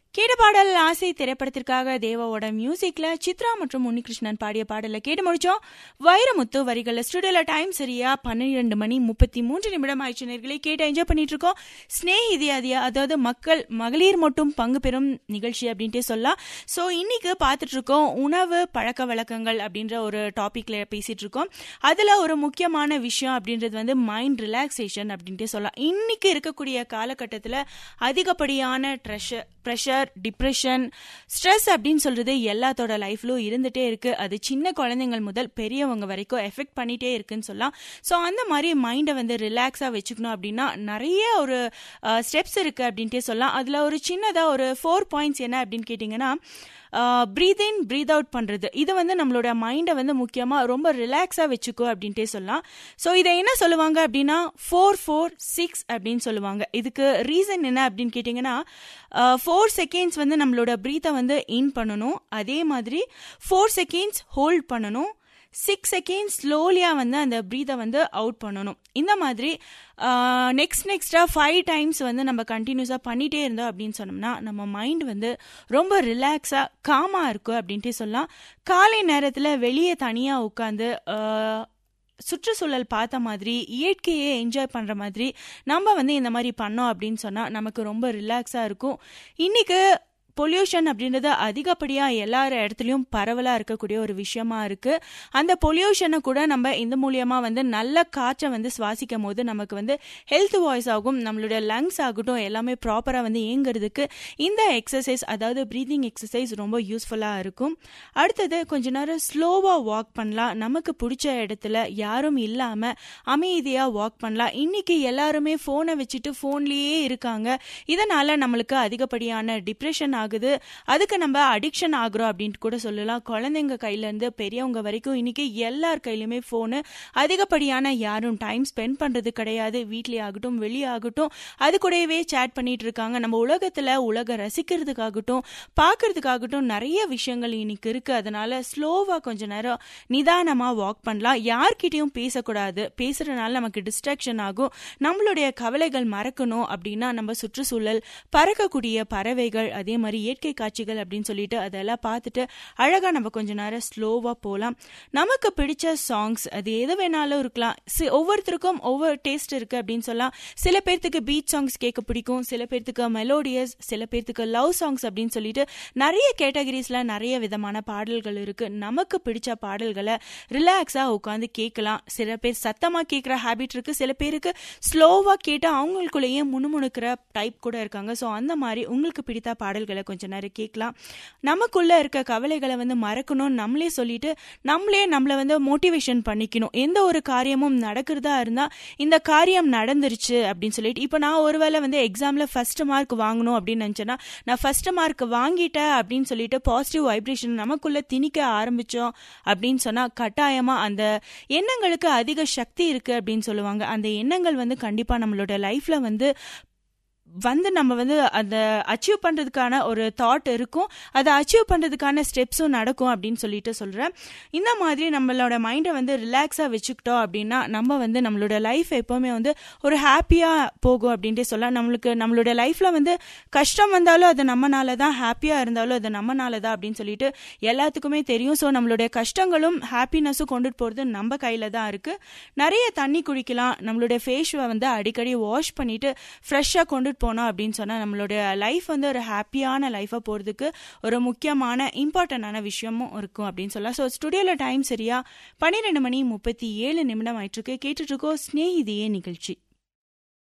கேட்ட பாடல் ஆசை திரைப்படத்திற்காக தேவாவோட மியூசிக்ல சித்ரா மற்றும் உன்னிகிருஷ்ணன் பாடிய பாடல கேட்டு முடிச்சோம் வைரமுத்து வரிகள் ஸ்டுடியோல டைம் சரியா பன்னிரெண்டு மணி முப்பத்தி மூன்று நிமிடம் ஆயிடுச்சு நேர்களை கேட்டு என்ஜாய் பண்ணிட்டு இருக்கோம் ஸ்னேஹிதி அதியா அதாவது மக்கள் மகளிர் மட்டும் பங்கு பெறும் நிகழ்ச்சி அப்படின்ட்டே சொல்லலாம் ஸோ இன்னைக்கு பார்த்துட்டு இருக்கோம் உணவு பழக்க வழக்கங்கள் அப்படின்ற ஒரு டாபிக்ல பேசிட்டு இருக்கோம் அதுல ஒரு முக்கியமான விஷயம் அப்படின்றது வந்து மைண்ட் ரிலாக்ஸேஷன் அப்படின்ட்டே சொல்லலாம் இன்னைக்கு இருக்கக்கூடிய காலகட்டத்தில் அதிகப்படியான ட்ரெஷர் ப்ரெஷர் டிப்ரெஷன் ஸ்ட்ரெஸ் அப்படின்னு சொல்றது எல்லாத்தோட லைஃப்லும் இருந்துட்டே இருக்கு அது சின்ன குழந்தைங்கள் முதல் பெரியவங்க வரைக்கும் எஃபெக்ட் பண்ணிட்டே இருக்குன்னு சொல்லலாம் ஸோ அந்த மாதிரி மைண்டை வந்து ரிலாக்ஸாக வச்சுக்கணும் அப்படின்னா நிறைய ஒரு ஸ்டெப்ஸ் இருக்கு அப்படின்ட்டே சொல்லலாம் அதில் ஒரு சின்னதாக ஒரு ஃபோர் பாயிண்ட்ஸ் என்ன அப்படின்னு கேட்டிங்கன்னா ப்ரீத் இன் ப்ரீத் அவுட் பண்ணுறது இது வந்து நம்மளோட மைண்டை வந்து முக்கியமாக ரொம்ப ரிலாக்ஸாக வச்சுக்கோ அப்படின்ட்டே சொல்லலாம் ஸோ இதை என்ன சொல்லுவாங்க அப்படின்னா ஃபோர் ஃபோர் சிக்ஸ் அப்படின்னு சொல்லுவாங்க இதுக்கு ரீசன் என்ன அப்படின்னு கேட்டிங்கன்னா ஃபோர் செகண்ட்ஸ் வந்து நம்மளோட ப்ரீத்தை வந்து இன் பண்ணணும் அதே மாதிரி ஃபோர் செகண்ட்ஸ் ஹோல்ட் பண்ணணும் சிக்ஸ் செகண்ட்ஸ் ஸ்லோலியாக வந்து அந்த ப்ரீத்தை வந்து அவுட் பண்ணணும் இந்த மாதிரி நெக்ஸ்ட் நெக்ஸ்டாக ஃபைவ் டைம்ஸ் வந்து நம்ம கண்டினியூஸாக பண்ணிகிட்டே இருந்தோம் அப்படின்னு சொன்னோம்னா நம்ம மைண்ட் வந்து ரொம்ப ரிலாக்ஸாக காமாக இருக்கும் அப்படின்ட்டு சொல்லலாம் காலை நேரத்தில் வெளியே தனியாக உட்காந்து சுற்றுச்சூழல் பார்த்த மாதிரி இயற்கையை என்ஜாய் பண்ணுற மாதிரி நம்ம வந்து இந்த மாதிரி பண்ணோம் அப்படின்னு சொன்னால் நமக்கு ரொம்ப ரிலாக்ஸாக இருக்கும் இன்றைக்கி பொல்யூஷன் அப்படின்றது அதிகப்படியாக எல்லார இடத்துலையும் பரவலாக இருக்கக்கூடிய ஒரு விஷயமா இருக்கு அந்த பொல்யூஷனை கூட நம்ம இந்த மூலியமா வந்து நல்ல காற்றை வந்து சுவாசிக்கும் போது நமக்கு வந்து ஹெல்த் வாய்ஸ் ஆகும் நம்மளுடைய லங்ஸ் ஆகட்டும் எல்லாமே ப்ராப்பராக வந்து இயங்குறதுக்கு இந்த எக்ஸசைஸ் அதாவது ப்ரீதிங் எக்ஸசைஸ் ரொம்ப யூஸ்ஃபுல்லாக இருக்கும் அடுத்தது கொஞ்ச நேரம் ஸ்லோவாக வாக் பண்ணலாம் நமக்கு பிடிச்ச இடத்துல யாரும் இல்லாமல் அமைதியாக வாக் பண்ணலாம் இன்னைக்கு எல்லாருமே ஃபோனை வச்சுட்டு ஃபோன்லேயே இருக்காங்க இதனால நம்மளுக்கு அதிகப்படியான டிப்ரெஷன் ஆகுது அதுக்கு நம்ம அடிக்ஷன் ஆகுறோம் அப்படின்ட்டு கூட சொல்லலாம் குழந்தைங்க கையிலேருந்து பெரியவங்க வரைக்கும் இன்னைக்கு எல்லார் கையிலுமே ஃபோனு அதிகப்படியான யாரும் டைம் ஸ்பெண்ட் பண்ணுறது கிடையாது வீட்லேயே ஆகட்டும் வெளியே ஆகட்டும் அது கூடவே சேட் பண்ணிட்டு இருக்காங்க நம்ம உலகத்தில் உலக ரசிக்கிறதுக்காகட்டும் பார்க்கறதுக்காகட்டும் நிறைய விஷயங்கள் இன்னைக்கு இருக்கு அதனால ஸ்லோவாக கொஞ்ச நேரம் நிதானமாக வாக் பண்ணலாம் யார்கிட்டையும் பேசக்கூடாது பேசுறதுனால நமக்கு டிஸ்ட்ராக்ஷன் ஆகும் நம்மளுடைய கவலைகள் மறக்கணும் அப்படின்னா நம்ம சுற்றுச்சூழல் பறக்கக்கூடிய பறவைகள் அதே மாதிரி இயற்கை காட்சிகள் அப்படின்னு சொல்லிட்டு அதெல்லாம் பார்த்துட்டு அழகாக நம்ம கொஞ்ச நேரம் ஸ்லோவாக போகலாம் நமக்கு பிடிச்ச சாங்ஸ் அது எது வேணாலும் இருக்கலாம் ஒவ்வொருத்தருக்கும் ஒவ்வொரு டேஸ்ட் இருக்கு அப்படின்னு சொல்லலாம் சில பேர்த்துக்கு பீச் சாங்ஸ் கேட்க பிடிக்கும் சில பேர்த்துக்கு மெலோடியஸ் சில பேர்த்துக்கு லவ் சாங்ஸ் அப்படின்னு சொல்லிட்டு நிறைய கேட்டகரிஸ்ல நிறைய விதமான பாடல்கள் இருக்கு நமக்கு பிடிச்ச பாடல்களை ரிலாக்ஸாக உட்காந்து கேட்கலாம் சில பேர் சத்தமாக கேட்குற ஹேபிட் இருக்கு சில பேருக்கு ஸ்லோவாக கேட்டு அவங்களுக்குள்ளேயே முணுமுணுக்கிற டைப் கூட இருக்காங்க ஸோ அந்த மாதிரி உங்களுக்கு பிடித்த பாடல்களை கொஞ்ச நேரம் கேட்கலாம் நமக்குள்ள இருக்க கவலைகளை வந்து மறக்கணும் நம்மளே சொல்லிட்டு நம்மளே நம்மளை வந்து மோட்டிவேஷன் பண்ணிக்கணும் எந்த ஒரு காரியமும் நடக்கிறதா இருந்தா இந்த காரியம் நடந்துருச்சு அப்படின்னு சொல்லிட்டு இப்போ நான் ஒருவேளை வந்து எக்ஸாம்ல ஃபர்ஸ்ட் மார்க் வாங்கணும் அப்படின்னு நினச்சேன்னா நான் ஃபர்ஸ்ட் மார்க் வாங்கிட்டேன் அப்படின்னு சொல்லிட்டு பாசிட்டிவ் வைப்ரேஷன் நமக்குள்ள திணிக்க ஆரம்பிச்சோம் அப்படின்னு சொன்னா கட்டாயமா அந்த எண்ணங்களுக்கு அதிக சக்தி இருக்கு அப்படின்னு சொல்லுவாங்க அந்த எண்ணங்கள் வந்து கண்டிப்பா நம்மளோட லைஃப்ல வந்து வந்து நம்ம வந்து அந்த அச்சீவ் பண்ணுறதுக்கான ஒரு தாட் இருக்கும் அதை அச்சீவ் பண்ணுறதுக்கான ஸ்டெப்ஸும் நடக்கும் அப்படின்னு சொல்லிட்டு சொல்கிறேன் இந்த மாதிரி நம்மளோட மைண்டை வந்து ரிலாக்ஸாக வச்சுக்கிட்டோம் அப்படின்னா நம்ம வந்து நம்மளோட லைஃப் எப்போவுமே வந்து ஒரு ஹாப்பியாக போகும் அப்படின்ட்டு சொல்லலாம் நம்மளுக்கு நம்மளோட லைஃப்பில் வந்து கஷ்டம் வந்தாலும் அது நம்மனால தான் ஹாப்பியாக இருந்தாலும் அது நம்மனால தான் அப்படின்னு சொல்லிட்டு எல்லாத்துக்குமே தெரியும் ஸோ நம்மளுடைய கஷ்டங்களும் ஹாப்பினஸும் கொண்டுட்டு போகிறது நம்ம கையில் தான் இருக்குது நிறைய தண்ணி குடிக்கலாம் நம்மளுடைய ஃபேஸை வந்து அடிக்கடி வாஷ் பண்ணிவிட்டு ஃப்ரெஷ்ஷாக கொண்டுட்டு போனோம் அப்படின்னு சொன்னால் நம்மளுடைய லைஃப் வந்து ஒரு ஹாப்பியான லைஃபாக போகிறதுக்கு ஒரு முக்கியமான இம்பார்ட்டண்டான விஷயமும் இருக்கும் அப்படின்னு சொல்லலாம் ஸோ ஸ்டுடியோவில் டைம் சரியா பன்னிரெண்டு மணி முப்பத்தி ஏழு நிமிடம் ஆயிட்டுருக்கு கேட்டுட்ருக்கோம் ஸ்னேகிதியே நிகழ்ச்சி